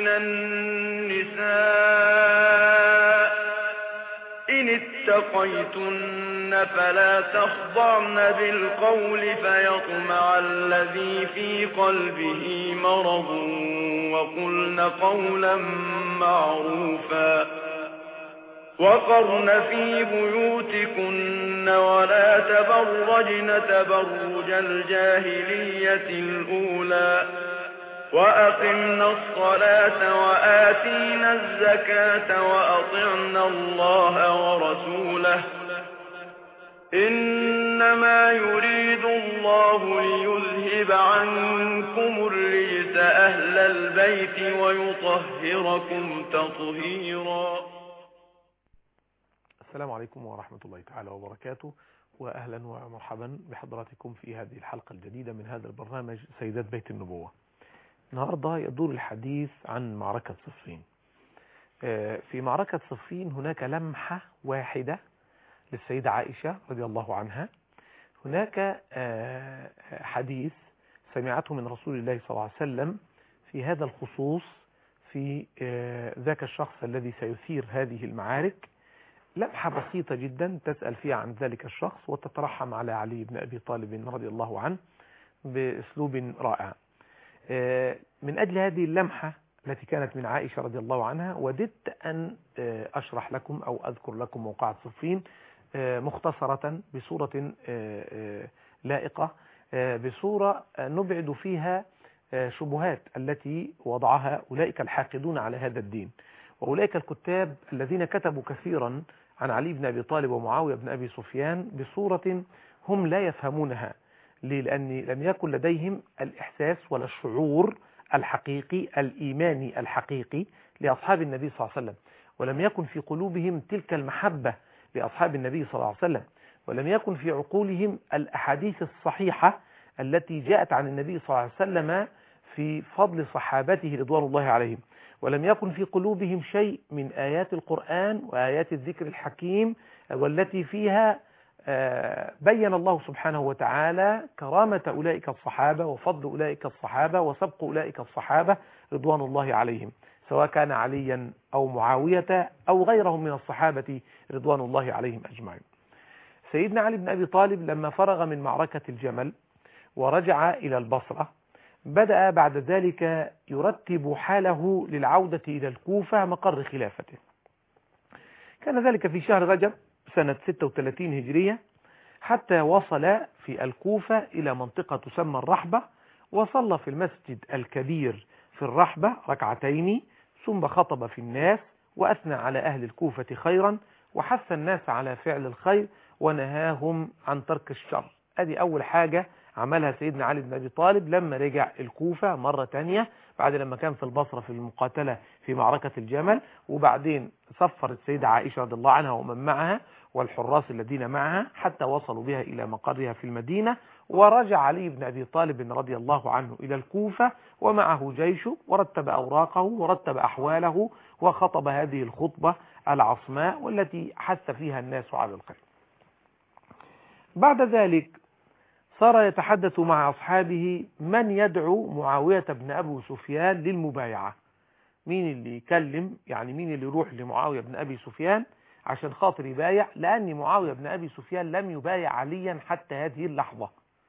من النساء إن اتقيتن فلا تخضعن بالقول فيطمع الذي في قلبه مرض وقلن قولا معروفا وقرن في بيوتكن ولا تبرجن تبرج الجاهلية الأولى وأقمنا الصلاة وآتينا الزكاة وأطعنا الله ورسوله إنما يريد الله ليذهب عنكم الرجس أهل البيت ويطهركم تطهيرا السلام عليكم ورحمة الله تعالى وبركاته وأهلا ومرحبا بحضراتكم في هذه الحلقة الجديدة من هذا البرنامج سيدات بيت النبوة النهاردة يدور الحديث عن معركة صفين في معركة صفين هناك لمحة واحدة للسيدة عائشة رضي الله عنها هناك حديث سمعته من رسول الله صلى الله عليه وسلم في هذا الخصوص في ذاك الشخص الذي سيثير هذه المعارك لمحة بسيطة جدا تسأل فيها عن ذلك الشخص وتترحم على علي بن أبي طالب رضي الله عنه بأسلوب رائع من أجل هذه اللمحة التي كانت من عائشة رضي الله عنها وددت أن أشرح لكم أو أذكر لكم موقعة صفين مختصرة بصورة لائقة بصورة نبعد فيها شبهات التي وضعها أولئك الحاقدون على هذا الدين وأولئك الكتاب الذين كتبوا كثيرا عن علي بن أبي طالب ومعاوية بن أبي سفيان بصورة هم لا يفهمونها ليه؟ لأن لم يكن لديهم الإحساس ولا الشعور الحقيقي الإيماني الحقيقي لأصحاب النبي صلى الله عليه وسلم ولم يكن في قلوبهم تلك المحبة لأصحاب النبي صلى الله عليه وسلم ولم يكن في عقولهم الأحاديث الصحيحة التي جاءت عن النبي صلى الله عليه وسلم في فضل صحابته رضوان الله عليهم ولم يكن في قلوبهم شيء من آيات القرآن وآيات الذكر الحكيم والتي فيها بين الله سبحانه وتعالى كرامة أولئك الصحابة وفضل أولئك الصحابة وسبق أولئك الصحابة رضوان الله عليهم سواء كان عليا أو معاوية أو غيرهم من الصحابة رضوان الله عليهم أجمعين سيدنا علي بن أبي طالب لما فرغ من معركة الجمل ورجع إلى البصرة بدأ بعد ذلك يرتب حاله للعودة إلى الكوفة مقر خلافته كان ذلك في شهر رجب سنة 36 هجرية حتى وصل في الكوفة إلى منطقة تسمى الرحبة وصلى في المسجد الكبير في الرحبة ركعتين ثم خطب في الناس وأثنى على أهل الكوفة خيرا وحث الناس على فعل الخير ونهاهم عن ترك الشر هذه أول حاجة عملها سيدنا علي بن أبي طالب لما رجع الكوفة مرة تانية بعد لما كان في البصرة في المقاتلة في معركة الجمل وبعدين سفر السيدة عائشة رضي الله عنها ومن معها والحراس الذين معها حتى وصلوا بها إلى مقرها في المدينة ورجع علي بن أبي طالب رضي الله عنه إلى الكوفة ومعه جيشه ورتب أوراقه ورتب أحواله وخطب هذه الخطبة العصماء والتي حث فيها الناس على الخير بعد ذلك صار يتحدث مع أصحابه من يدعو معاوية بن أبو سفيان للمبايعة مين اللي يكلم يعني مين اللي يروح لمعاوية بن أبي سفيان عشان خاطر يبايع لأن معاوية بن أبي سفيان لم يبايع عليا حتى هذه اللحظة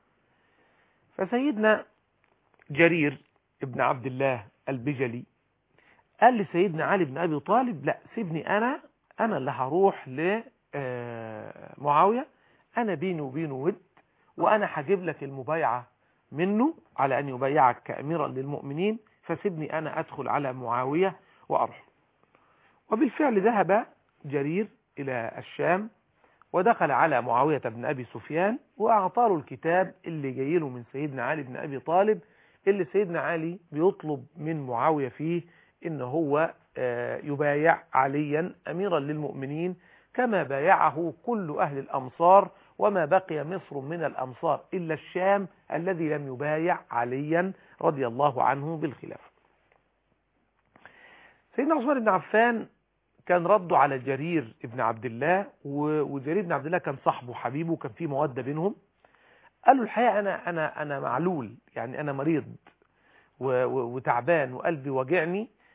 فسيدنا جرير ابن عبد الله البجلي قال لسيدنا علي بن أبي طالب لا سيبني أنا أنا اللي هروح لمعاوية أنا بيني وبينه ود وأنا هجيب لك المبايعة منه على أن يبايعك كأميرا للمؤمنين فسيبني أنا أدخل على معاوية وأروح وبالفعل ذهب جرير إلى الشام ودخل على معاوية بن أبي سفيان وأعطاه الكتاب اللي جاي له من سيدنا علي بن أبي طالب اللي سيدنا علي بيطلب من معاوية فيه إن هو يبايع عليا أميرا للمؤمنين كما بايعه كل أهل الأمصار وما بقي مصر من الأمصار إلا الشام الذي لم يبايع عليا رضي الله عنه بالخلافة سيدنا عثمان بن عفان كان رده على جرير ابن عبد الله وجرير بن عبد الله كان صاحبه حبيبه وكان في مودة بينهم قال له الحقيقة أنا, أنا, أنا معلول يعني أنا مريض وتعبان وقلبي وجعني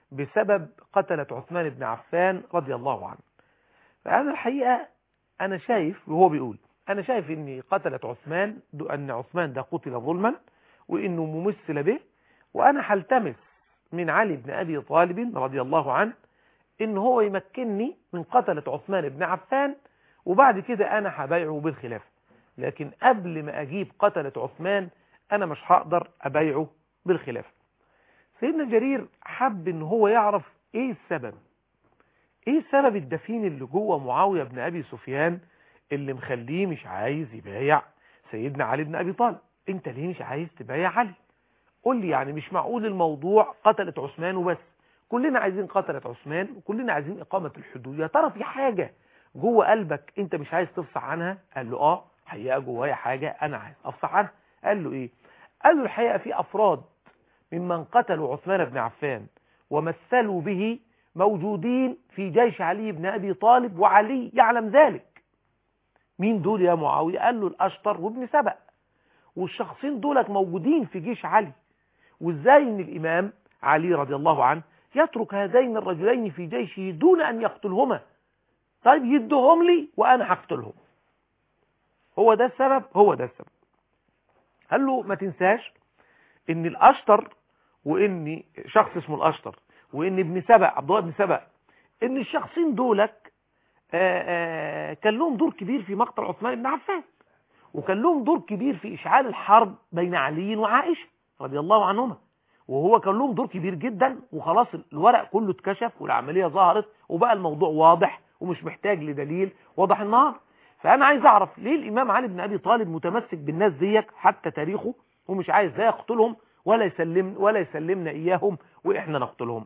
بسبب قتلة عثمان بن عفان رضي الله عنه فأنا الحقيقة أنا شايف وهو بيقول أنا شايف أن قتلة عثمان أن عثمان ده قتل ظلما وأنه ممثل به وأنا هلتمس من علي بن أبي طالب رضي الله عنه ان هو يمكنني من قتلة عثمان بن عفان وبعد كده انا هبايعه بالخلافة لكن قبل ما اجيب قتلة عثمان انا مش هقدر ابايعه بالخلافة سيدنا جرير حب ان هو يعرف ايه السبب ايه السبب الدفين اللي جوه معاوية بن ابي سفيان اللي مخليه مش عايز يبايع سيدنا علي بن ابي طالب انت ليه مش عايز تبايع علي قول لي يعني مش معقول الموضوع قتلة عثمان وبس كلنا عايزين قتلة عثمان وكلنا عايزين إقامة الحدود يا ترى في حاجة جوه قلبك انت مش عايز تفصح عنها قال له اه حقيقة جوايا حاجة انا عايز افصح عنها قال له ايه قال له الحقيقة في افراد ممن قتلوا عثمان بن عفان ومثلوا به موجودين في جيش علي بن ابي طالب وعلي يعلم ذلك مين دول يا معاوية قال له الاشطر وابن سبأ والشخصين دولت موجودين في جيش علي وازاي ان الامام علي رضي الله عنه يترك هذين الرجلين في جيشه دون أن يقتلهما طيب يدهم لي وأنا هقتلهم هو ده السبب هو ده السبب قال له ما تنساش ان الاشطر وان شخص اسمه الاشطر وان ابن سبأ عبد الله بن سبأ ان الشخصين دولك كان لهم دور كبير في مقتل عثمان بن عفان وكان لهم دور كبير في اشعال الحرب بين علي وعائشة رضي الله عنهما وهو كان لهم دور كبير جدا وخلاص الورق كله اتكشف والعملية ظهرت وبقى الموضوع واضح ومش محتاج لدليل واضح النهار فأنا عايز أعرف ليه الإمام علي بن أبي طالب متمسك بالناس ديك حتى تاريخه ومش عايز لا يقتلهم ولا يسلم ولا يسلمنا إياهم وإحنا نقتلهم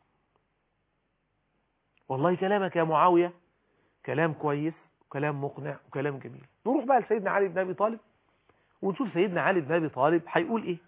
والله كلامك يا معاوية كلام كويس وكلام مقنع وكلام جميل نروح بقى لسيدنا علي بن أبي طالب ونشوف سيدنا علي بن أبي طالب هيقول إيه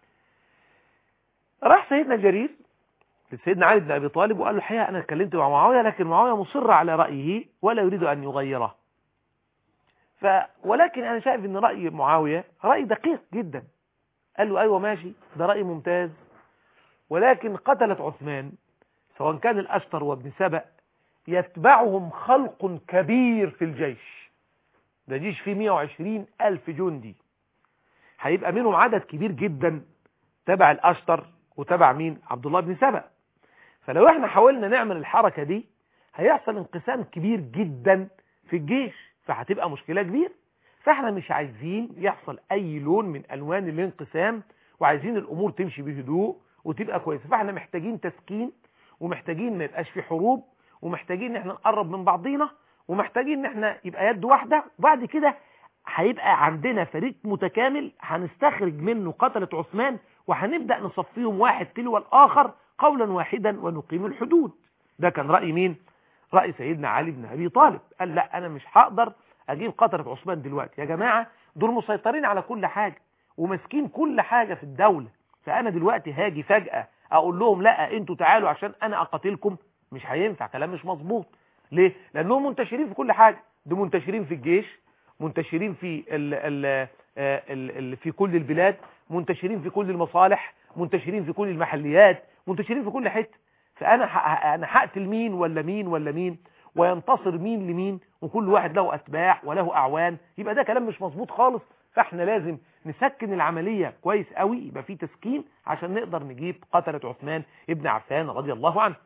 راح سيدنا جرير لسيدنا علي بن أبي طالب وقال له الحقيقة أنا اتكلمت مع معاوية لكن معاوية مصر على رأيه ولا يريد أن يغيره ف ولكن أنا شايف أن رأي معاوية رأي دقيق جدا قال له أيوة ماشي ده رأي ممتاز ولكن قتلت عثمان سواء كان الأشتر وابن سبأ يتبعهم خلق كبير في الجيش ده جيش فيه 120 ألف جندي هيبقى منهم عدد كبير جدا تبع الأشتر وتبع مين عبد الله بن سبأ فلو احنا حاولنا نعمل الحركة دي هيحصل انقسام كبير جدا في الجيش فهتبقى مشكلة كبيرة فاحنا مش عايزين يحصل اي لون من الوان الانقسام وعايزين الامور تمشي بهدوء وتبقى كويسة فاحنا محتاجين تسكين ومحتاجين ما يبقاش في حروب ومحتاجين ان احنا نقرب من بعضينا ومحتاجين ان احنا يبقى يد واحدة وبعد كده هيبقى عندنا فريق متكامل هنستخرج منه قتلة عثمان وهنبدأ نصفيهم واحد تلو الآخر قولا واحدا ونقيم الحدود ده كان رأي مين رأي سيدنا علي بن أبي طالب قال لا أنا مش هقدر أجيب قتلة عثمان دلوقتي يا جماعة دول مسيطرين على كل حاجة وماسكين كل حاجة في الدولة فأنا دلوقتي هاجي فجأة أقول لهم لا أنتوا تعالوا عشان أنا أقاتلكم مش هينفع كلام مش مظبوط ليه لأنهم منتشرين في كل حاجة دول منتشرين في الجيش منتشرين في ال ال ال ال في كل البلاد منتشرين في كل المصالح منتشرين في كل المحليات منتشرين في كل حته فانا انا هقتل مين ولا مين ولا مين وينتصر مين لمين وكل واحد له اتباع وله اعوان يبقى ده كلام مش مظبوط خالص فاحنا لازم نسكن العملية كويس قوي يبقى في تسكين عشان نقدر نجيب قتلة عثمان ابن عفان رضي الله عنه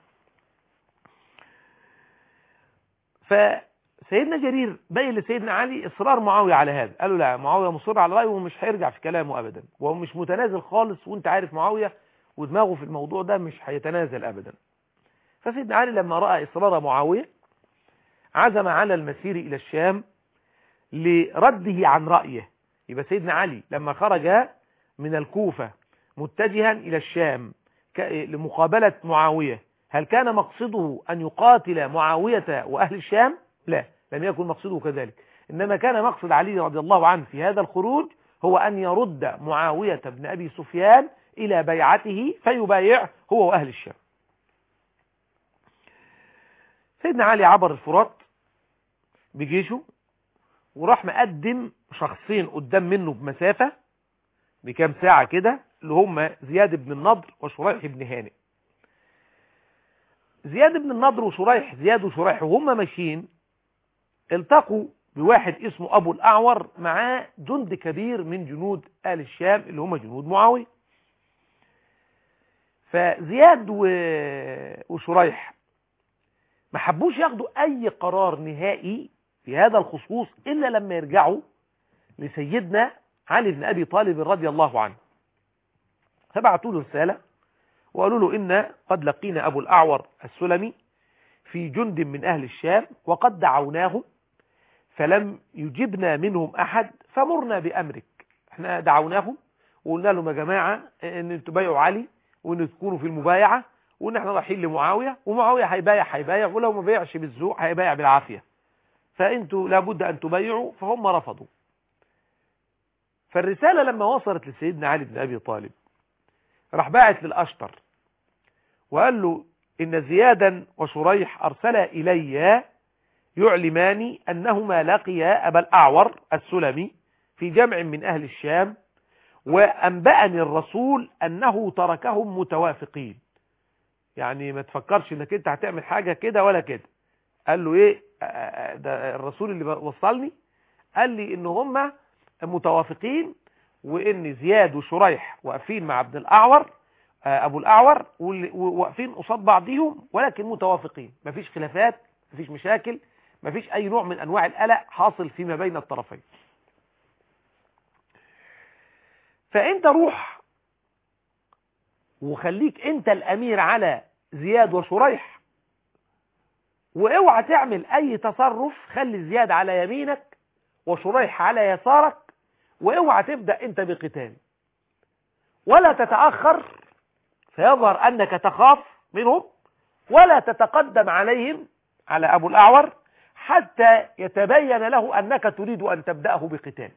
فسيدنا جرير بين لسيدنا علي اصرار معاوية على هذا قالوا لا معاوية مصر على رأيه ومش هيرجع في كلامه ابدا وهو مش متنازل خالص وانت عارف معاوية ودماغه في الموضوع ده مش هيتنازل ابدا فسيدنا علي لما رأى اصرار معاوية عزم على المسير الى الشام لرده عن رأيه يبقى سيدنا علي لما خرج من الكوفة متجها إلى الشام لمقابلة معاوية هل كان مقصده أن يقاتل معاوية وأهل الشام؟ لا لم يكن مقصده كذلك إنما كان مقصد علي رضي الله عنه في هذا الخروج هو أن يرد معاوية بن أبي سفيان إلى بيعته فيبايع هو وأهل الشام سيدنا علي عبر الفرات بجيشه وراح مقدم شخصين قدام منه بمسافة بكام ساعة كده اللي هم زياد بن النضر وشريح بن هانئ زياد بن النضر وشريح زياد وشريح وهم ماشيين التقوا بواحد اسمه ابو الاعور معاه جند كبير من جنود آل الشام اللي هم جنود معاوية فزياد وشريح ما حبوش ياخدوا اي قرار نهائي في هذا الخصوص الا لما يرجعوا لسيدنا علي بن ابي طالب رضي الله عنه فبعتوا له رساله وقالوا له إن قد لقينا أبو الأعور السلمي في جند من أهل الشام وقد دعوناهم فلم يجبنا منهم أحد فمرنا بأمرك احنا دعوناهم وقلنا لهم يا جماعة ان تبايعوا علي وان تكونوا في المبايعة وان احنا رايحين لمعاوية ومعاوية هيبايع هيبايع ولو ما بايعش بالذوق هيبايع بالعافية فانتوا لابد ان تبايعوا فهم رفضوا فالرسالة لما وصلت لسيدنا علي بن أبي طالب راح باعت للأشطر وقال له إن زيادا وشريح أرسلا إلي يعلمان أنهما لقيا أبا الأعور السلمي في جمع من أهل الشام وأنبأني الرسول أنه تركهم متوافقين يعني ما تفكرش انك انت هتعمل حاجة كده ولا كده قال له ايه ده الرسول اللي وصلني قال لي ان هم متوافقين وان زياد وشريح واقفين مع ابن الاعور ابو الاعور واقفين قصاد بعضهم ولكن متوافقين مفيش خلافات مفيش مشاكل مفيش اي نوع من انواع القلق حاصل فيما بين الطرفين فانت روح وخليك انت الامير على زياد وشريح واوعى تعمل اي تصرف خلي زياد على يمينك وشريح على يسارك واوعى تبدأ انت بقتال ولا تتأخر فيظهر انك تخاف منهم ولا تتقدم عليهم على ابو الاعور حتى يتبين له انك تريد ان تبدأه بقتال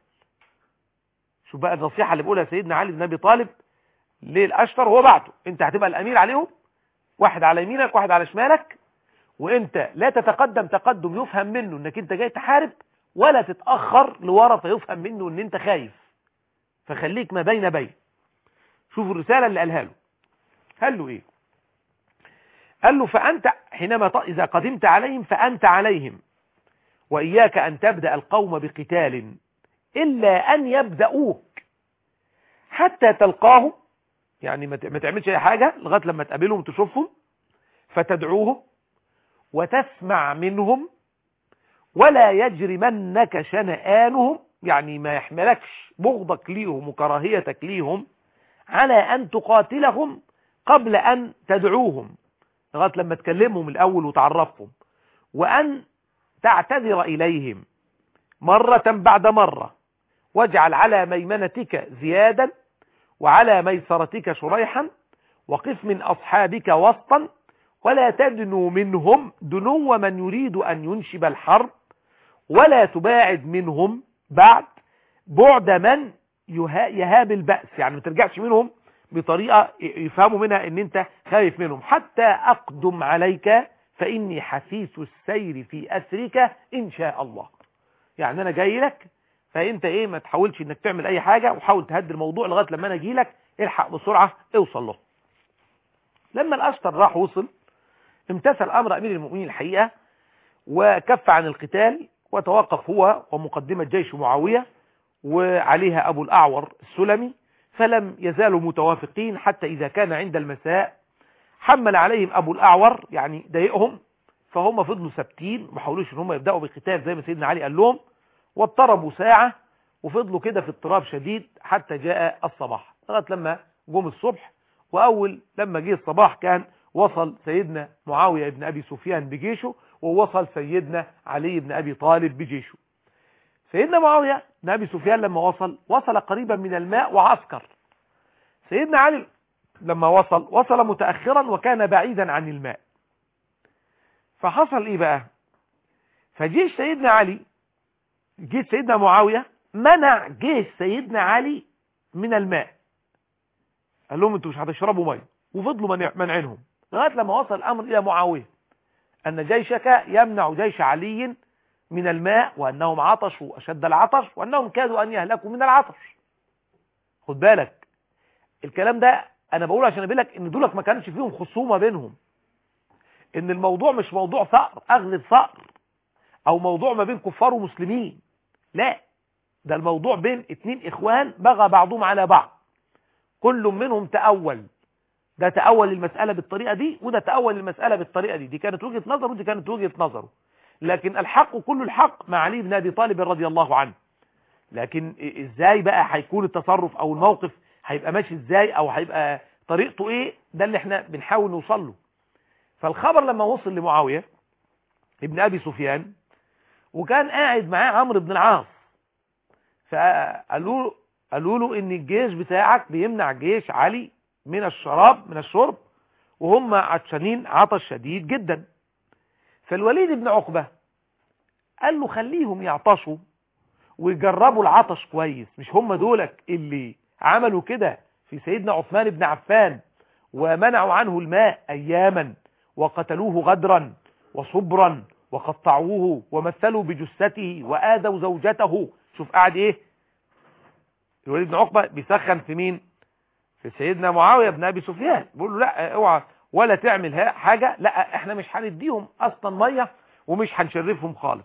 شوف بقى النصيحة اللي بيقولها سيدنا علي بن ابي طالب للاشتر هو بعته انت هتبقى الامير عليهم واحد على يمينك واحد على شمالك وانت لا تتقدم تقدم يفهم منه انك انت جاي تحارب ولا تتأخر لورا فيفهم منه ان انت خايف فخليك ما بين بين شوفوا الرسالة اللي قالها له قال له ايه قال له فأنت حينما ط... إذا قدمت عليهم فأنت عليهم وإياك أن تبدأ القوم بقتال إلا أن يبدأوك حتى تلقاهم يعني ما تعملش أي حاجة لغاية لما تقابلهم تشوفهم فتدعوهم وتسمع منهم ولا يجرمنك شنآنهم يعني ما يحملكش بغضك ليهم وكراهيتك ليهم على أن تقاتلهم قبل أن تدعوهم لغاية لما تكلمهم الأول وتعرفهم وأن تعتذر إليهم مرة بعد مرة واجعل على ميمنتك زيادا وعلى ميسرتك شريحا وقف من أصحابك وسطا ولا تدنو منهم دنو من يريد أن ينشب الحرب ولا تباعد منهم بعد بعد من يهاب البأس يعني ما ترجعش منهم بطريقة يفهموا منها ان انت خايف منهم حتى اقدم عليك فاني حثيث السير في اثرك ان شاء الله يعني انا جاي لك فانت ايه ما تحاولش انك تعمل اي حاجة وحاول تهدي الموضوع لغاية لما انا اجي لك الحق بسرعة اوصل له لما الاشتر راح وصل امتثل امر امير المؤمنين الحقيقة وكف عن القتال وتوقف هو ومقدمة جيش معاوية وعليها ابو الاعور السلمي فلم يزالوا متوافقين حتى إذا كان عند المساء حمل عليهم أبو الأعور يعني ضايقهم فهم فضلوا ثابتين ما حاولوش ان هم يبدأوا بالقتال زي ما سيدنا علي قال لهم واضطربوا ساعة وفضلوا كده في اضطراب شديد حتى جاء الصباح لغايه لما جم الصبح وأول لما جه الصباح كان وصل سيدنا معاوية بن أبي سفيان بجيشه ووصل سيدنا علي بن أبي طالب بجيشه سيدنا معاوية بن أبي سفيان لما وصل وصل قريبا من الماء وعسكر سيدنا علي لما وصل وصل متأخرا وكان بعيدا عن الماء فحصل ايه بقى فجيش سيدنا علي جيش سيدنا معاوية منع جيش سيدنا علي من الماء قال لهم انتوا مش هتشربوا ميه وفضلوا منعينهم لغايه لما وصل الامر الى معاويه ان جيشك يمنع جيش علي من الماء وأنهم عطشوا أشد العطش وأنهم كادوا أن يهلكوا من العطش خد بالك الكلام ده أنا بقول عشان أقول لك إن دولك ما كانش فيهم خصومة بينهم ان الموضوع مش موضوع ثأر اغلب ثأر او موضوع ما بين كفار ومسلمين لا ده الموضوع بين اتنين اخوان بغى بعضهم على بعض كل منهم تأول ده تأول المسألة بالطريقة دي وده تأول المسألة بالطريقة دي دي كانت وجهة نظره ودي كانت وجهة نظره لكن الحق كل الحق مع علي بن ابي طالب رضي الله عنه لكن ازاي بقى هيكون التصرف او الموقف هيبقى ماشي ازاي او هيبقى طريقته ايه ده اللي احنا بنحاول نوصل له فالخبر لما وصل لمعاوية ابن ابي سفيان وكان قاعد معاه عمرو بن العاص فقالوا قالوا له ان الجيش بتاعك بيمنع جيش علي من الشراب من الشرب وهم عطشانين عطش شديد جدا فالوليد بن عقبة قال له خليهم يعطشوا ويجربوا العطش كويس مش هم دولك اللي عملوا كده في سيدنا عثمان بن عفان ومنعوا عنه الماء اياما وقتلوه غدرا وصبرا وقطعوه ومثلوا بجثته وآذوا زوجته شوف قاعد ايه الوليد بن عقبة بيسخن في مين في سيدنا معاوية بن ابي سفيان بيقول له لا اوعى ولا تعمل حاجة لا احنا مش هنديهم اصلا مية ومش هنشرفهم خالص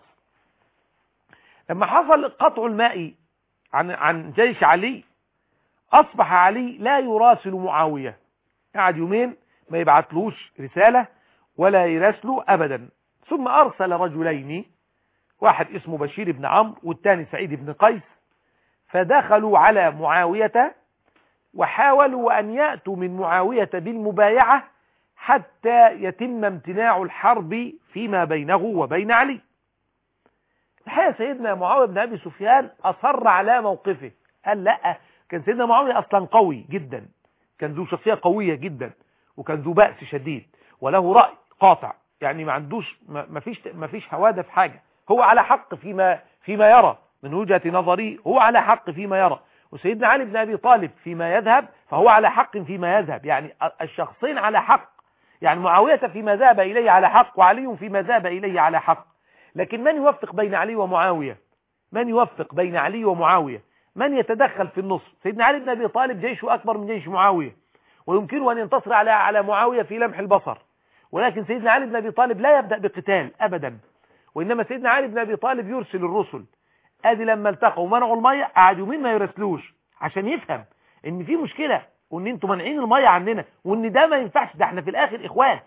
لما حصل قطع الماء عن عن جيش علي اصبح علي لا يراسل معاوية قعد يومين ما يبعتلوش رسالة ولا يراسله ابدا ثم ارسل رجلين واحد اسمه بشير بن عمرو والثاني سعيد بن قيس فدخلوا على معاوية وحاولوا أن يأتوا من معاوية بالمبايعة حتى يتم امتناع الحرب فيما بينه وبين علي الحقيقة سيدنا معاوية بن أبي سفيان أصر على موقفه قال لا كان سيدنا معاوية أصلا قوي جدا كان ذو شخصية قوية جدا وكان ذو بأس شديد وله رأي قاطع يعني ما عندوش ما فيش ما فيش هوادة في حاجة هو على حق فيما فيما يرى من وجهة نظري هو على حق فيما يرى وسيدنا علي بن أبي طالب فيما يذهب فهو على حق فيما يذهب يعني الشخصين على حق يعني معاوية فيما ذهب إليه على حق وعلي فيما ذهب إليه على حق لكن من يوفق بين علي ومعاوية من يوفق بين علي ومعاوية من يتدخل في النص سيدنا علي بن أبي طالب جيشه أكبر من جيش معاوية ويمكنه أن ينتصر على على معاوية في لمح البصر ولكن سيدنا علي بن أبي طالب لا يبدأ بقتال أبدا وإنما سيدنا علي بن أبي طالب يرسل الرسل ادي لما التقوا ومنعوا الميه قعد يومين ما يرسلوش عشان يفهم ان في مشكله وان انتوا مانعين الميه عننا وان ده ما ينفعش ده احنا في الاخر اخوات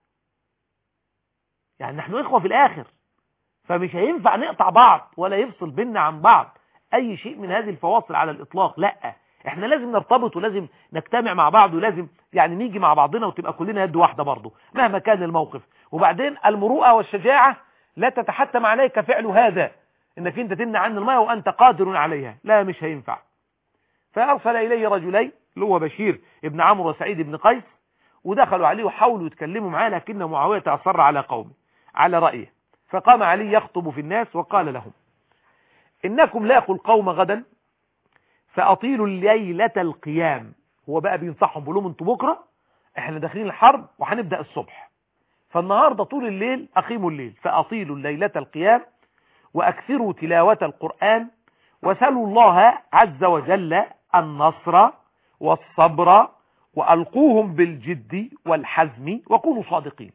يعني نحن اخوه في الاخر فمش هينفع نقطع بعض ولا يفصل بيننا عن بعض اي شيء من هذه الفواصل على الاطلاق لا احنا لازم نرتبط ولازم نجتمع مع بعض ولازم يعني نيجي مع بعضنا وتبقى كلنا يد واحده برضه مهما كان الموقف وبعدين المروءه والشجاعه لا تتحتم عليك فعل هذا انك انت تمنع عن الماء وانت قادر عليها لا مش هينفع فارسل اليه رجلين اللي هو بشير ابن عمرو وسعيد بن قيس ودخلوا عليه وحاولوا يتكلموا معاه لكن معاويه اصر على قومه على رايه فقام علي يخطب في الناس وقال لهم انكم لاقوا القوم غدا فاطيلوا الليله القيام هو بقى بينصحهم بيقول لهم انتوا بكره احنا داخلين الحرب وهنبدا الصبح فالنهارده طول الليل اقيموا الليل فاطيلوا الليله القيام وأكثروا تلاوة القرآن وسلوا الله عز وجل النصر والصبر وألقوهم بالجد والحزم وكونوا صادقين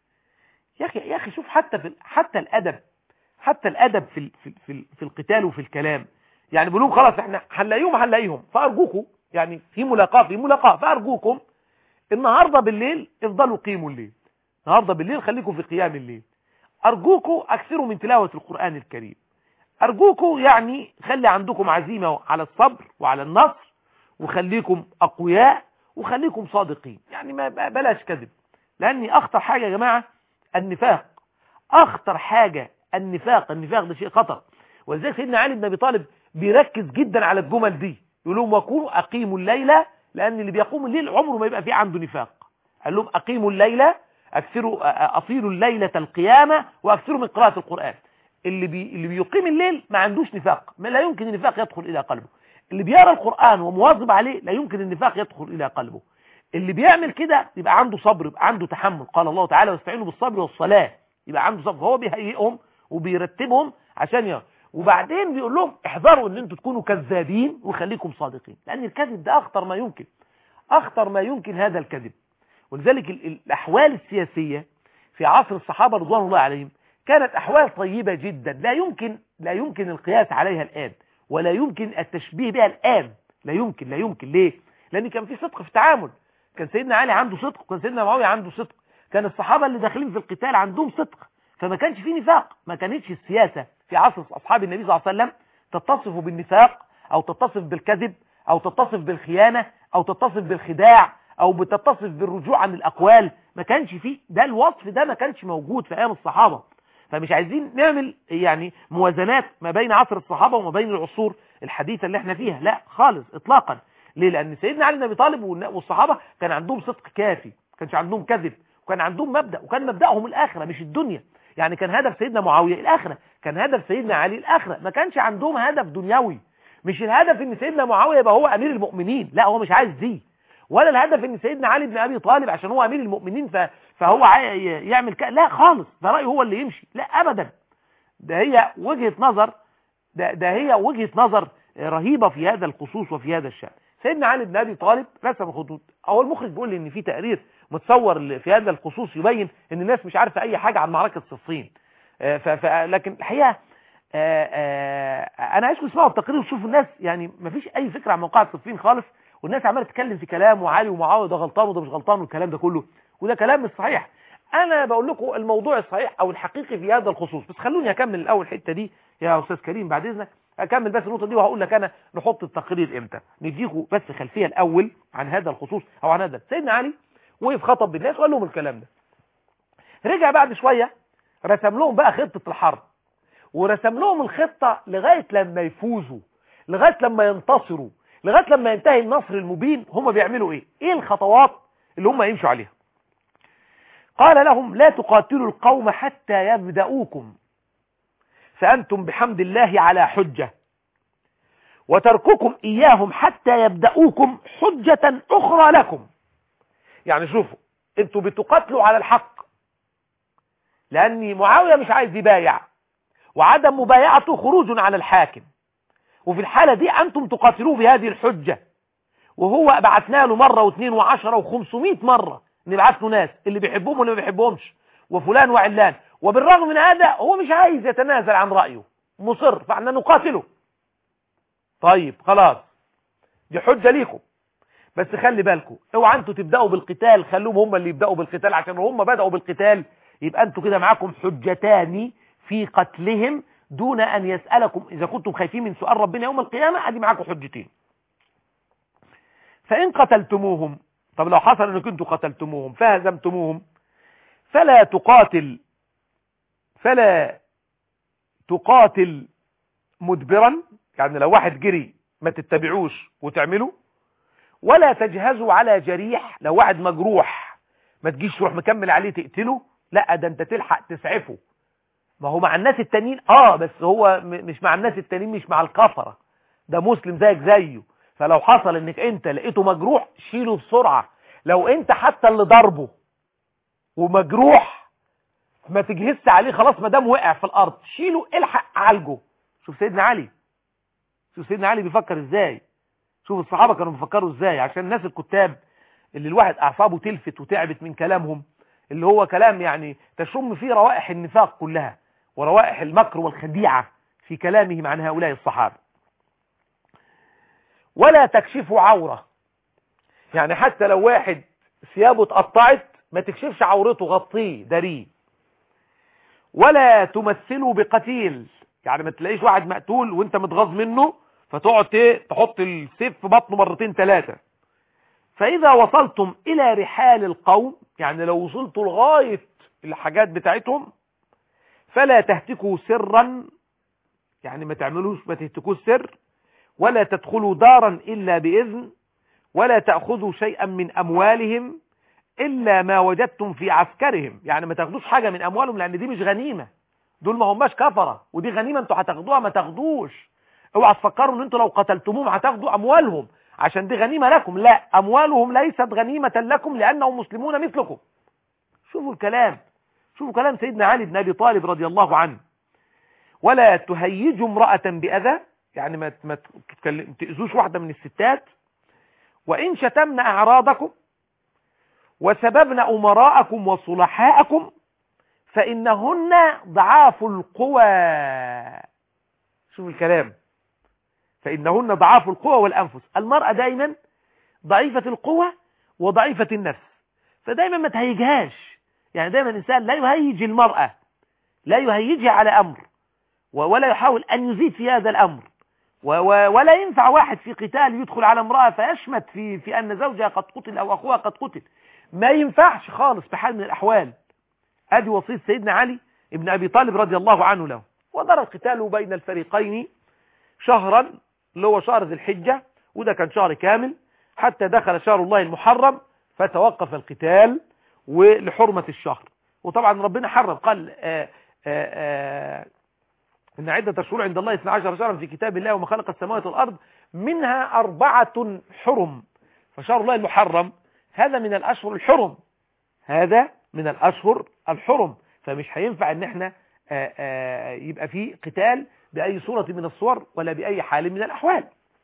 يا أخي يا أخي شوف حتى في حتى الأدب حتى الأدب في في في, في القتال وفي الكلام يعني بيقولوا خلاص احنا هنلاقيهم هنلاقيهم فأرجوكم يعني في ملاقاة في ملاقاة فأرجوكم النهاردة بالليل افضلوا قيموا الليل النهاردة بالليل خليكم في قيام الليل أرجوكم أكثروا من تلاوة القرآن الكريم أرجوكم يعني خلي عندكم عزيمة على الصبر وعلى النصر وخليكم أقوياء وخليكم صادقين يعني ما بلاش كذب لأني أخطر حاجة يا جماعة النفاق أخطر حاجة النفاق النفاق ده شيء خطر ولذلك سيدنا علي بن أبي طالب بيركز جدا على الجمل دي يقول لهم وكونوا أقيموا الليلة لأن اللي بيقوم الليل عمره ما يبقى فيه عنده نفاق قال لهم أقيموا الليلة أكثروا أطيلوا الليلة القيامة وأكثروا من قراءة القرآن اللي بي اللي بيقيم الليل ما عندوش نفاق ما لا يمكن النفاق يدخل إلى قلبه اللي بيقرا القرآن ومواظب عليه لا يمكن النفاق يدخل إلى قلبه اللي بيعمل كده يبقى عنده صبر يبقى عنده تحمل قال الله تعالى واستعينوا بالصبر والصلاة يبقى عنده صبر هو بيهيئهم وبيرتبهم عشان يرى وبعدين بيقول لهم احذروا ان انتوا تكونوا كذابين وخليكم صادقين لان الكذب ده اخطر ما يمكن اخطر ما يمكن هذا الكذب ولذلك الأحوال السياسية في عصر الصحابة رضوان الله عليهم كانت أحوال طيبة جدا لا يمكن لا يمكن القياس عليها الآن ولا يمكن التشبيه بها الآن لا يمكن لا يمكن ليه لأن كان في صدق في التعامل كان سيدنا علي عنده صدق وكان سيدنا معاوية عنده صدق كان الصحابة اللي داخلين في القتال عندهم صدق فما كانش في نفاق ما كانتش السياسة في عصر أصحاب النبي صلى الله عليه وسلم تتصف بالنفاق أو تتصف بالكذب أو تتصف بالخيانة أو تتصف بالخداع أو بتتصف بالرجوع عن الأقوال ما كانش فيه ده الوصف ده ما كانش موجود في أيام الصحابة فمش عايزين نعمل يعني موازنات ما بين عصر الصحابة وما بين العصور الحديثة اللي احنا فيها لا خالص اطلاقا ليه لان سيدنا علي بن ابي طالب والصحابة كان عندهم صدق كافي ما كانش عندهم كذب وكان عندهم مبدأ وكان مبدأهم الآخرة مش الدنيا يعني كان هدف سيدنا معاوية الآخرة كان هدف سيدنا علي الآخرة ما كانش عندهم هدف دنيوي مش الهدف ان سيدنا معاوية يبقى هو امير المؤمنين لا هو مش عايز دي ولا الهدف ان سيدنا علي بن ابي طالب عشان هو امير المؤمنين ف... فهو يعمل ك... لا خالص ده رايه هو اللي يمشي لا ابدا ده هي وجهة نظر ده, ده هي وجهة نظر رهيبة في هذا الخصوص وفي هذا الشأن سيدنا علي بن ابي طالب رسم خطوط هو المخرج بيقول لي ان في تقرير متصور في هذا الخصوص يبين ان الناس مش عارفه اي حاجه عن معركه صفين ف... ف... لكن الحقيقه آآ آآ انا عايزكم تسمعوا التقرير وتشوفوا الناس يعني ما فيش اي فكره عن موقعة صفين خالص والناس عماله تتكلم في كلام وعلي ومعاويه ده غلطان وده مش غلطان والكلام ده كله وده كلام مش صحيح انا بقول لكم الموضوع الصحيح او الحقيقي في هذا الخصوص بس خلوني اكمل الاول الحته دي يا استاذ كريم بعد اذنك اكمل بس النقطه دي وهقول لك انا نحط التقرير امتى نديكم بس خلفيه الاول عن هذا الخصوص او عن هذا سيدنا علي وقف خطب بالناس وقال لهم الكلام ده رجع بعد شويه رسم لهم بقى خطه الحرب ورسم لهم الخطه لغايه لما يفوزوا لغايه لما ينتصروا لغايه لما ينتهي النصر المبين هم بيعملوا ايه ايه الخطوات اللي هم يمشوا عليها قال لهم لا تقاتلوا القوم حتى يبدأوكم فأنتم بحمد الله على حجة وترككم إياهم حتى يبدأوكم حجة أخرى لكم يعني شوفوا انتوا بتقاتلوا على الحق لأن معاوية مش عايز يبايع وعدم مبايعته خروج على الحاكم وفي الحالة دي أنتم تقاتلوه بهذه الحجة وهو بعثنا له مرة واثنين وعشرة وخمسمائة مرة نبعث له ناس اللي بيحبهم واللي ما بيحبهمش وفلان وعلان وبالرغم من هذا هو مش عايز يتنازل عن رأيه مصر فاحنا نقاتله طيب خلاص دي حجة ليكم بس خلي بالكم اوعى انتوا تبداوا بالقتال خلوهم هم اللي يبداوا بالقتال عشان هم بداوا بالقتال يبقى انتوا كده معاكم حجتان في قتلهم دون ان يسالكم اذا كنتم خايفين من سؤال ربنا يوم القيامه ادي معاكم حجتين فان قتلتموهم طب لو حصل انكم انتوا قتلتموهم فهزمتموهم فلا تقاتل فلا تقاتل مدبرا يعني لو واحد جري ما تتبعوش وتعمله ولا تجهزوا على جريح لو واحد مجروح ما تجيش تروح مكمل عليه تقتله لا ده انت تلحق تسعفه ما هو مع الناس التانيين اه بس هو مش مع الناس التانيين مش مع الكفرة ده مسلم زيك زيه فلو حصل انك انت لقيته مجروح شيله بسرعة لو انت حتى اللي ضربه ومجروح ما تجهزش عليه خلاص ما دام وقع في الارض شيله الحق عالجه شوف سيدنا علي شوف سيدنا علي بيفكر ازاي شوف الصحابة كانوا بيفكروا ازاي عشان الناس الكتاب اللي الواحد اعصابه تلفت وتعبت من كلامهم اللي هو كلام يعني تشم فيه روائح النفاق كلها وروائح المكر والخديعة في كلامهم عن هؤلاء الصحابة ولا تكشفوا عورة يعني حتى لو واحد ثيابه اتقطعت ما تكشفش عورته غطيه داريه ولا تمثلوا بقتيل يعني ما تلاقيش واحد مقتول وانت متغاظ منه فتقعد تحط السيف في بطنه مرتين ثلاثة فإذا وصلتم إلى رحال القوم يعني لو وصلتوا لغاية الحاجات بتاعتهم فلا تهتكوا سرا يعني ما تعملوش ما تهتكوش سر ولا تدخلوا دارا إلا بإذن ولا تأخذوا شيئا من أموالهم إلا ما وجدتم في عسكرهم يعني ما تاخدوش حاجة من أموالهم لأن دي مش غنيمة دول ما هماش كفرة ودي غنيمة انتوا هتاخدوها ما تاخدوش اوعى تفكروا ان انتوا لو قتلتموهم هتاخدوا أموالهم عشان دي غنيمة لكم لا أموالهم ليست غنيمة لكم لأنهم مسلمون مثلكم شوفوا الكلام شوفوا كلام سيدنا علي بن أبي طالب رضي الله عنه ولا تهيجوا امرأة بأذى يعني ما ما تأذوش واحدة من الستات وإن شتمنا أعراضكم وسببنا أمراءكم وصلحاءكم فإنهن ضعاف القوى شوف الكلام فإنهن ضعاف القوى والأنفس المرأة دايما ضعيفة القوى وضعيفة النفس فدايما ما تهيجهاش يعني دايما الإنسان لا يهيج المرأة لا يهيجها على أمر ولا يحاول أن يزيد في هذا الأمر ولا ينفع واحد في قتال يدخل على امرأة فيشمت في, في أن زوجها قد قتل أو أخوها قد قتل ما ينفعش خالص بحال من الأحوال ادي وصية سيدنا علي ابن أبي طالب رضي الله عنه له ودار القتال بين الفريقين شهرا اللي هو شهر ذي الحجة وده كان شهر كامل حتى دخل شهر الله المحرم فتوقف القتال ولحرمة الشهر وطبعا ربنا حرم قال آآ آآ إن عدة الشهور عند الله 12 شهرا في كتاب الله وما خلق السماوات والأرض منها أربعة حرم فشهر الله المحرم هذا من الأشهر الحرم هذا من الأشهر الحرم فمش هينفع ان احنا آآ آآ يبقى في قتال بأي صورة من الصور ولا بأي حال من الأحوال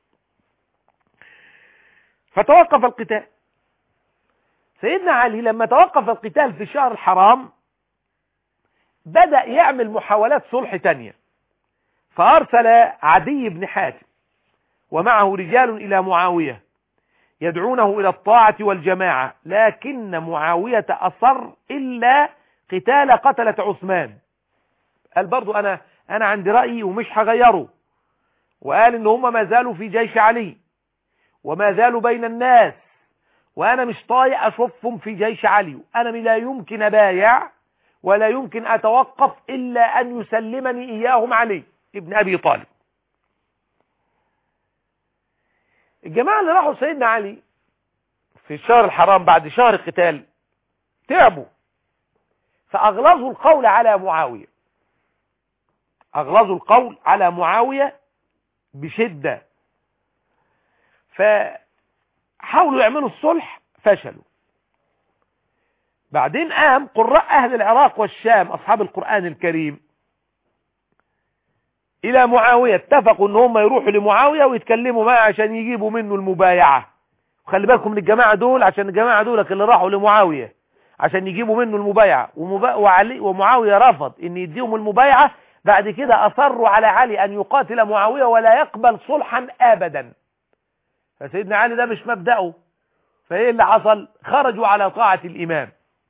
فتوقف القتال سيدنا علي لما توقف القتال في الشهر الحرام بدأ يعمل محاولات صلح تانية فأرسل عدي بن حاتم ومعه رجال إلى معاوية يدعونه إلى الطاعة والجماعة لكن معاوية أصر إلا قتال قتلة عثمان قال برضو أنا, أنا عندي رأيي ومش هغيره وقال إن هم ما زالوا في جيش علي وما زالوا بين الناس وأنا مش طايق أشوفهم في جيش علي أنا لا يمكن أبايع ولا يمكن أتوقف إلا أن يسلمني إياهم علي ابن أبي طالب الجماعة اللي راحوا سيدنا علي في الشهر الحرام بعد شهر القتال تعبوا فأغلظوا القول على معاوية أغلظوا القول على معاوية بشدة فحاولوا يعملوا الصلح فشلوا بعدين قام قراء أهل العراق والشام أصحاب القرآن الكريم إلى معاوية اتفقوا ان هم يروحوا لمعاوية ويتكلموا معه عشان يجيبوا منه المبايعة وخلي بالكم من الجماعة دول عشان الجماعة دول اللي راحوا لمعاوية عشان يجيبوا منه المبايعة ومبا... وعلي ومعاوية رفض ان يديهم المبايعة بعد كده أصروا على علي أن يقاتل معاوية ولا يقبل صلحا أبدا فسيدنا علي ده مش مبدأه فايه اللي حصل خرجوا على طاعة الإمام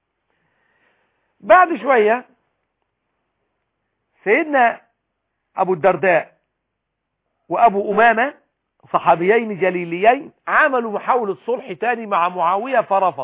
بعد شوية سيدنا أبو الدرداء وأبو أمامة صحابيين جليليين عملوا محاولة صلح تاني مع معاوية فرفض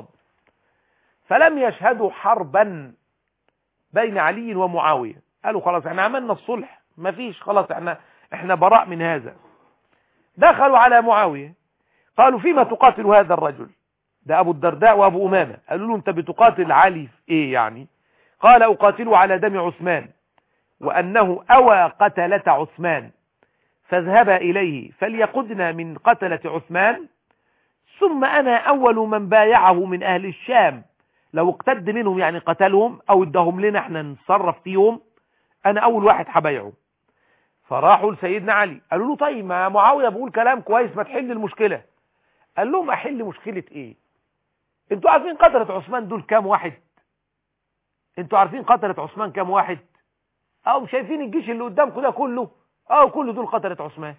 فلم يشهدوا حربا بين علي ومعاوية قالوا خلاص احنا عملنا الصلح مفيش خلاص احنا احنا براء من هذا دخلوا على معاوية قالوا فيما تقاتل هذا الرجل ده أبو الدرداء وأبو أمامة قالوا له أنت بتقاتل علي في إيه يعني قال أقاتله على دم عثمان وأنه أوى قتلة عثمان فاذهبا إليه فليقدنا من قتلة عثمان ثم أنا أول من بايعه من أهل الشام لو اقتد منهم يعني قتلهم أو ادهم لنا احنا نتصرف فيهم أنا أول واحد حبايعه فراحوا لسيدنا علي قالوا له طيب ما معاوية بقول كلام كويس ما تحل المشكلة قال لهم أحل مشكلة إيه انتوا عارفين قتلة عثمان دول كام واحد انتوا عارفين قتلة عثمان كام واحد او شايفين الجيش اللي قدامكم ده كله او كل دول قتلة عثمان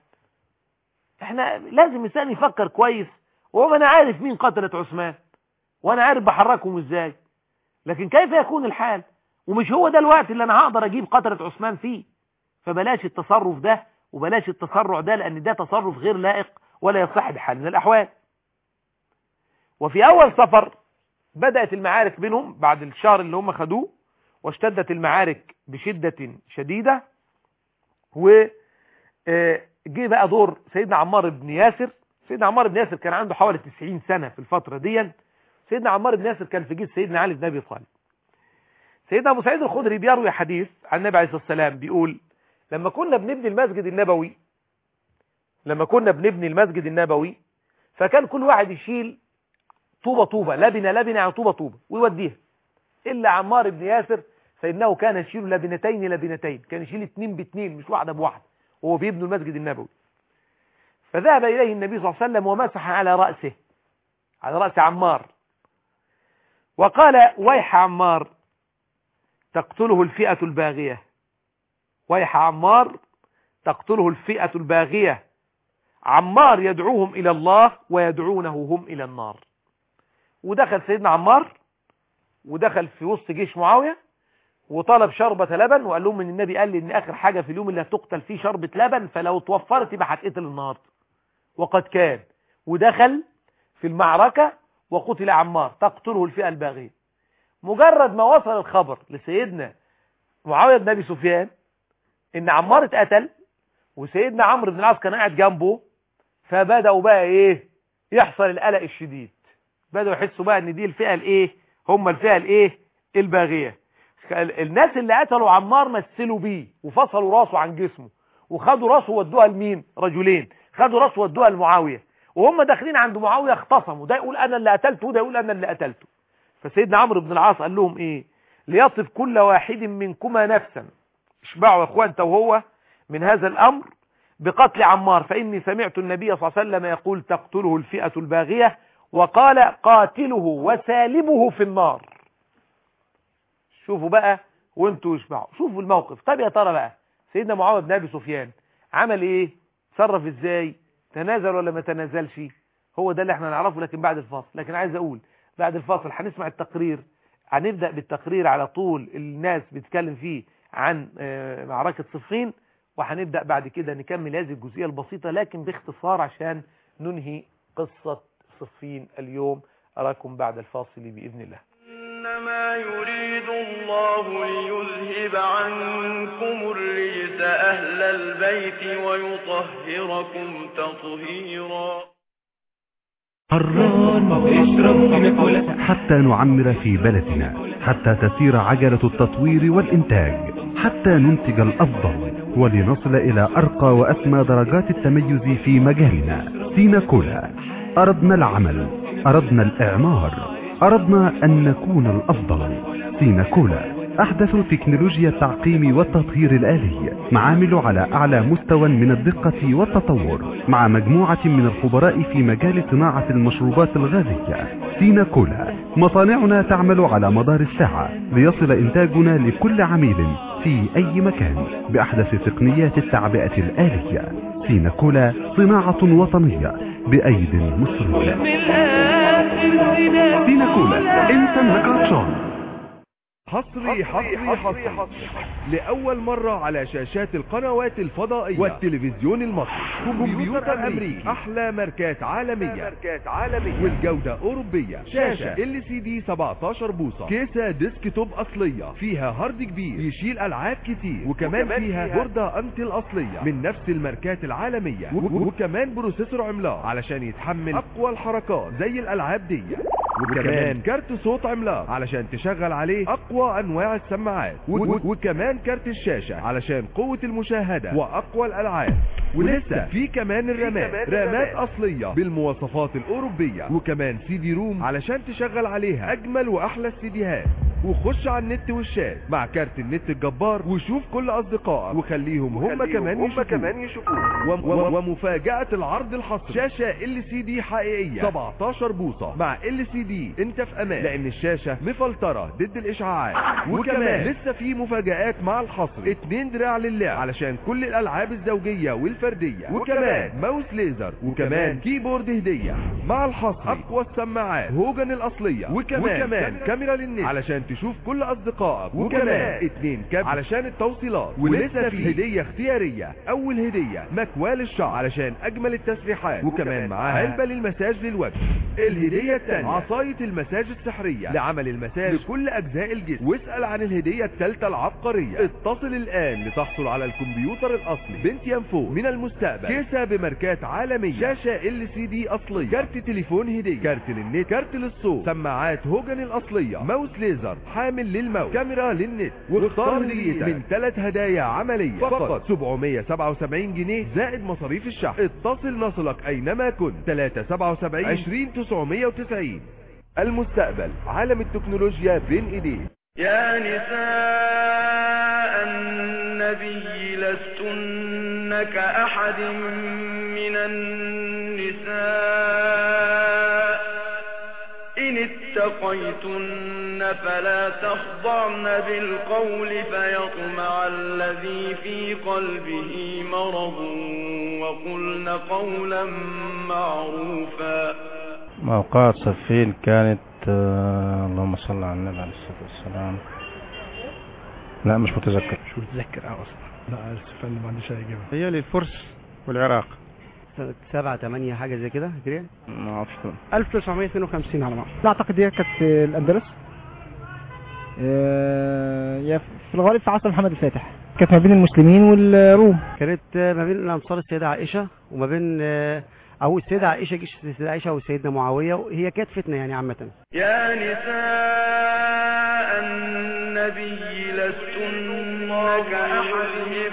احنا لازم الانسان يفكر كويس وهو انا عارف مين قتلة عثمان وانا عارف بحركهم ازاي لكن كيف يكون الحال ومش هو ده الوقت اللي انا هقدر اجيب قتلة عثمان فيه فبلاش التصرف ده وبلاش التسرع ده لان ده تصرف غير لائق ولا يصح بحال من الاحوال وفي اول سفر بدأت المعارك بينهم بعد الشهر اللي هم خدوه واشتدت المعارك بشدة شديدة و جه بقى دور سيدنا عمار بن ياسر سيدنا عمار بن ياسر كان عنده حوالي 90 سنة في الفترة دي سيدنا عمار بن ياسر كان في جيش سيدنا علي بن ابي طالب سيدنا ابو سعيد الخدري بيروي حديث عن النبي عليه الصلاه والسلام بيقول لما كنا بنبني المسجد النبوي لما كنا بنبني المسجد النبوي فكان كل واحد يشيل طوبة طوبة لبنة لبنة يعني طوبة طوبة ويوديها إلا عمار بن ياسر فإنه كان يشيل لبنتين لبنتين كان يشيل اتنين باتنين مش واحدة بواحدة وهو بيبنوا المسجد النبوي فذهب إليه النبي صلى الله عليه وسلم ومسح على رأسه على رأس عمار وقال ويح عمار تقتله الفئة الباغية ويح عمار تقتله الفئة الباغية عمار يدعوهم إلى الله ويدعونه هم إلى النار ودخل سيدنا عمار ودخل في وسط جيش معاوية وطلب شربة لبن وقال لهم ان النبي قال لي ان اخر حاجة في اليوم اللي هتقتل فيه شربة لبن فلو توفرت يبقى هتقتل النهارده وقد كان ودخل في المعركة وقتل عمار تقتله الفئة الباغية مجرد ما وصل الخبر لسيدنا معاوية بن ابي سفيان ان عمار اتقتل وسيدنا عمرو بن العاص كان قاعد جنبه فبدأوا بقى ايه يحصل القلق الشديد بدأوا يحسوا بقى ان دي الفئة الايه هم الفئة الايه الباغية الناس اللي قتلوا عمار مثلوا بيه وفصلوا راسه عن جسمه وخدوا راسه ودوها لمين رجلين خدوا راسه ودوها لمعاوية وهم داخلين عند معاوية اختصموا ده يقول انا اللي قتلته وده يقول انا اللي قتلته فسيدنا عمرو بن العاص قال لهم ايه ليطف كل واحد منكما نفسا اشبعوا يا اخوان انت وهو من هذا الامر بقتل عمار فاني سمعت النبي صلى الله عليه وسلم يقول تقتله الفئة الباغية وقال قاتله وسالبه في النار شوفوا بقى وانتوا اشبعوا شوفوا الموقف طب يا ترى بقى سيدنا معاويه بن ابي سفيان عمل ايه تصرف ازاي تنازل ولا ما تنازلش هو ده اللي احنا نعرفه لكن بعد الفاصل لكن عايز اقول بعد الفاصل هنسمع التقرير هنبدا بالتقرير على طول الناس بتتكلم فيه عن معركه صفين وهنبدا بعد كده نكمل هذه الجزئيه البسيطه لكن باختصار عشان ننهي قصه صفين اليوم اراكم بعد الفاصل باذن الله إنما يريد الله ليذهب عنكم الرجس أهل البيت ويطهركم تطهيرا حران اشرب حتى نعمر في بلدنا حتى تسير عجلة التطوير والإنتاج حتى ننتج الأفضل ولنصل إلى أرقى وأسمى درجات التميز في مجالنا سينا كولا أردنا العمل أردنا الإعمار أردنا أن نكون الأفضل سينا كولا أحدث تكنولوجيا التعقيم والتطهير الآلي معامل على أعلى مستوى من الدقة والتطور مع مجموعة من الخبراء في مجال صناعة المشروبات الغازية سينا كولا مصانعنا تعمل على مدار الساعة ليصل إنتاجنا لكل عميل في أي مكان بأحدث تقنيات التعبئة الآلية سينا كولا صناعة وطنية بأيد مصرية سينا كولا انت النكاتشون حصري حصري حصري لأول مرة على شاشات القنوات الفضائية والتلفزيون المصري كمبيوتر أمريكي أحلى ماركات عالمية والجودة أوروبية شاشة ال سي دي 17 بوصة كيسة ديسك توب أصلية فيها هارد كبير يشيل ألعاب كتير وكمان فيها بوردة أنتل أصلية من نفس الماركات العالمية وكمان بروسيسور عملاق علشان يتحمل أقوى الحركات زي الألعاب دي وكمان كارت صوت عملاق علشان تشغل عليه أقوى أنواع السماعات وكمان كارت الشاشة علشان قوة المشاهدة وأقوى الألعاب ولسه في كمان الرامات رامات أصلية بالمواصفات الأوروبية وكمان سي دي روم علشان تشغل عليها أجمل وأحلى السيديهات وخش على النت والشات مع كارت النت الجبار وشوف كل أصدقائك وخليهم هم كمان يشوفوه كمان يشوفوه ومفاجأة العرض الحصري شاشة ال سي دي حقيقية 17 بوصة مع ال سي دي انت في امان لان الشاشة مفلترة ضد الاشعاعات وكمان لسه في مفاجآت مع الحصر اتنين دراع للعب علشان كل الالعاب الزوجية والفردية وكمان ماوس ليزر وكمان كيبورد هدية مع الحصر اقوى السماعات هوجن الاصلية وكمان, وكمان كاميرا للنت علشان تشوف كل اصدقائك وكمان اتنين كاب علشان التوصيلات ولسه في هدية اختيارية اول هدية مكوال الشعر علشان اجمل التسريحات وكمان معاها علبة للمساج للوجه الهدية الثانية عصاية المساج السحرية لعمل المساج لكل اجزاء الجسم واسأل عن الهدية الثالثة العبقرية اتصل الان لتحصل على الكمبيوتر الاصلي بنتيام فور من المستقبل كيسة بماركات عالمية شاشة ال سي دي اصلية كارت تليفون هدية كارت للنت كارت للصوت سماعات هوجن الاصلية ماوس ليزر حامل للماوس كاميرا للنت واختار هديتك من ثلاث هدايا عملية فقط 777 جنيه زائد مصاريف الشحن اتصل نصلك اينما كنت 377 20 990 المستقبل عالم التكنولوجيا بين ايديك يا نساء النبي لستن كأحد من النساء إن اتقيتن فلا تخضعن بالقول فيطمع الذي في قلبه مرض وقلن قولا معروفا موقعة صفين كانت آه، اللهم صل على النبي عليه الصلاة والسلام لا مش متذكر مش متذكر اه اصلا لا اسف انا ما عنديش اي اجابه هي للفرس والعراق سنة سبعة تمانية حاجة زي كده هجرية ما اعرفش كده 1952 على ما لا اعتقد دي كانت في الاندلس آه، يا في الغالب في عصر محمد الفاتح كانت ما بين المسلمين والروم كانت آه، ما بين أنصار السيدة عائشة وما بين آه، أو السيدة عائشة جيش السيدة عائشة وسيدنا معاوية هي كانت فتنة يعني عامة يا نساء النبي لستن كأحد هب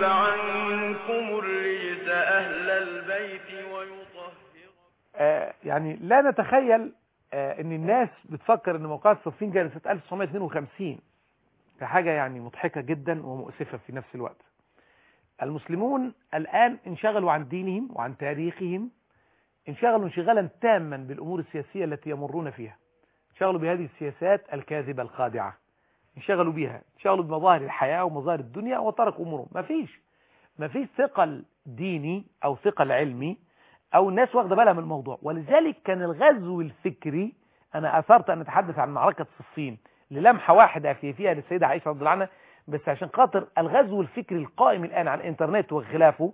عنكم الرجس أهل البيت ويطهر آه، يعني لا نتخيل آه، ان الناس بتفكر ان موقعة صفين كانت سنة 1952 كحاجة يعني مضحكة جدا ومؤسفة في نفس الوقت المسلمون الآن انشغلوا عن دينهم وعن تاريخهم انشغلوا انشغالا تاما بالأمور السياسية التي يمرون فيها انشغلوا بهذه السياسات الكاذبة الخادعة انشغلوا بها انشغلوا بمظاهر الحياة ومظاهر الدنيا وتركوا أمورهم ما فيش ما فيش ثقل ديني أو ثقل علمي او الناس واخده بالها من الموضوع ولذلك كان الغزو الفكري انا اثرت ان اتحدث عن معركه صفين للمحه واحده في فيها للسيده عائشه رضي الله عنها بس عشان خاطر الغزو الفكري القائم الان على الانترنت وخلافه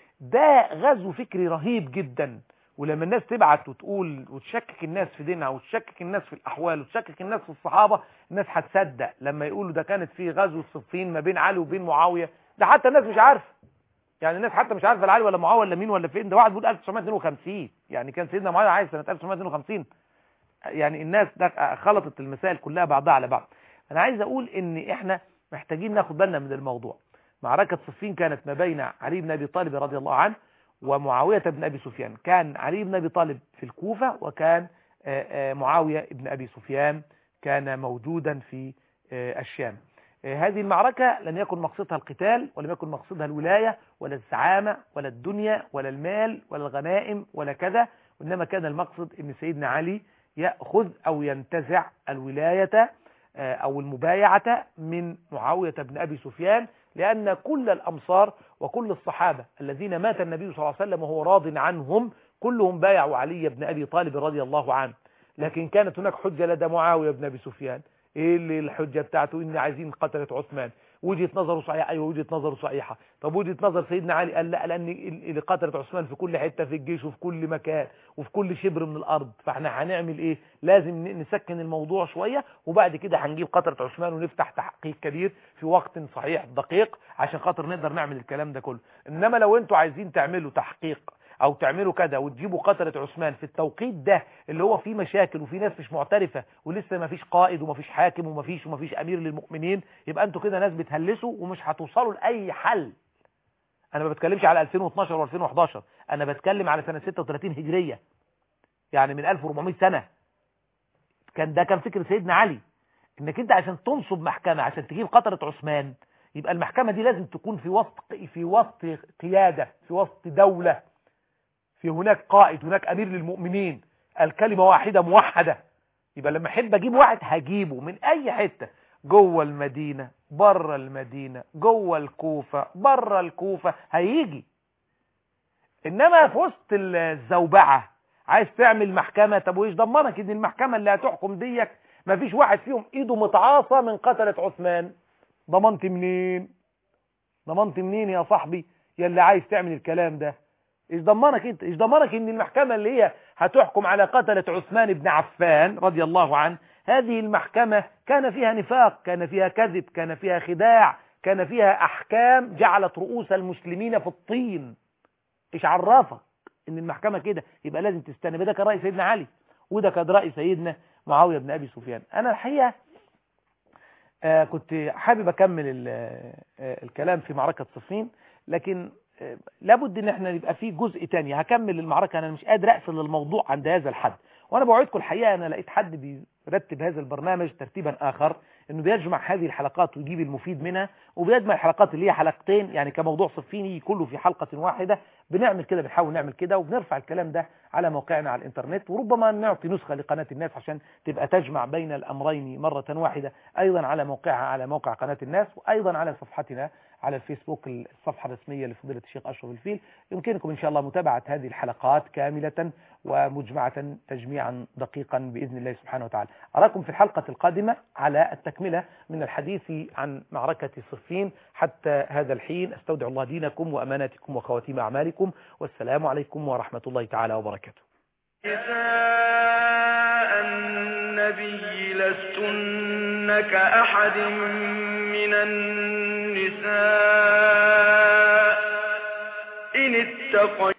ده غزو فكري رهيب جدا ولما الناس تبعت وتقول وتشكك الناس في دينها وتشكك الناس في الاحوال وتشكك الناس في الصحابه الناس هتصدق لما يقولوا ده كانت في غزو صفين ما بين علي وبين معاويه ده حتى الناس مش عارفه يعني الناس حتى مش عارفه علي ولا معاويه ولا مين ولا فين ده واحد بيقول 1952 يعني كان سيدنا معاويه عايز سنه 1952 يعني الناس ده خلطت المسائل كلها بعضها على بعض انا عايز اقول ان احنا محتاجين ناخد بالنا من الموضوع معركه صفين كانت ما بين علي بن ابي طالب رضي الله عنه ومعاويه بن ابي سفيان كان علي بن ابي طالب في الكوفه وكان آه، آه، معاويه بن ابي سفيان كان موجودا في آه، الشام آه، هذه المعركة لم يكن مقصدها القتال ولم يكن مقصدها الولاية ولا الزعامة ولا الدنيا ولا المال ولا الغنائم ولا كذا وإنما كان المقصد أن سيدنا علي يأخذ أو ينتزع الولاية آه، أو المبايعة من معاوية بن أبي سفيان لأن كل الأمصار وكل الصحابة الذين مات النبي صلى الله عليه وسلم وهو راض عنهم كلهم بايعوا علي بن أبي طالب رضي الله عنه لكن كانت هناك حجة لدى معاوية بن أبي سفيان ايه اللي الحجة بتاعته ان عايزين قتلة عثمان وجهة نظره صحيحة ايوه وجهة نظره صحيحة طب وجهة نظر سيدنا علي قال لا لان اللي قتلة عثمان في كل حتة في الجيش وفي كل مكان وفي كل شبر من الارض فاحنا هنعمل ايه لازم ن- نسكن الموضوع شوية وبعد كده هنجيب قتلة عثمان ونفتح تحقيق كبير في وقت صحيح دقيق عشان خاطر نقدر نعمل الكلام ده كله انما لو انتوا عايزين تعملوا تحقيق او تعملوا كده وتجيبوا قتلة عثمان في التوقيت ده اللي هو فيه مشاكل وفيه ناس مش معترفة ولسه ما فيش قائد وما فيش حاكم وما فيش وما فيش امير للمؤمنين يبقى انتوا كده ناس بتهلسوا ومش هتوصلوا لاي حل انا ما بتكلمش على 2012 و2011 انا بتكلم على سنة 36 هجرية يعني من 1400 سنة كان ده كان فكر سيدنا علي انك انت عشان تنصب محكمة عشان تجيب قتلة عثمان يبقى المحكمة دي لازم تكون في وسط في وسط قيادة في وسط دولة في هناك قائد هناك امير للمؤمنين الكلمة واحدة موحدة يبقى لما احب اجيب واحد هجيبه من اي حتة جوه المدينة بره المدينة جوه الكوفة بره الكوفة هيجي انما في وسط الزوبعة عايز تعمل محكمة طب وايش ضمنك ان المحكمة اللي هتحكم ديك مفيش واحد فيهم ايده متعاصى من قتلة عثمان ضمنت منين ضمنت منين يا صاحبي يا اللي عايز تعمل الكلام ده ايش ضمنك انت ايش ضمنك ان المحكمة اللي هي هتحكم على قتلة عثمان بن عفان رضي الله عنه هذه المحكمة كان فيها نفاق كان فيها كذب كان فيها خداع كان فيها احكام جعلت رؤوس المسلمين في الطين ايش عرفك ان المحكمة كده يبقى لازم تستنى ده كان رأي سيدنا علي وده كان رأي سيدنا معاوية بن ابي سفيان انا الحقيقة آه كنت حابب اكمل ال- آه الكلام في معركة صفين لكن آه لابد ان احنا يبقى في جزء تاني هكمل المعركة انا مش قادر اقفل الموضوع عند هذا الحد وانا بوعدكم الحقيقة انا لقيت حد بيرتب هذا البرنامج ترتيبا اخر انه بيجمع هذه الحلقات ويجيب المفيد منها وبيجمع الحلقات اللي هي حلقتين يعني كموضوع صفين يجي كله في حلقة واحدة بنعمل كده بنحاول نعمل كده وبنرفع الكلام ده على موقعنا على الانترنت وربما نعطي نسخة لقناة الناس عشان تبقى تجمع بين الامرين مرة واحدة ايضا على موقعها على موقع قناة الناس وايضا على صفحتنا على الفيسبوك الصفحة الرسمية لفضيلة الشيخ أشرف الفيل يمكنكم إن شاء الله متابعة هذه الحلقات كاملة ومجمعة تجميعا دقيقا بإذن الله سبحانه وتعالى أراكم في الحلقة القادمة على التكملة من الحديث عن معركة صفين حتى هذا الحين أستودع الله دينكم وأماناتكم وخواتيم أعمالكم والسلام عليكم ورحمة الله تعالى وبركاته نساء النبي لستن كأحد من النساء إن اتقيتن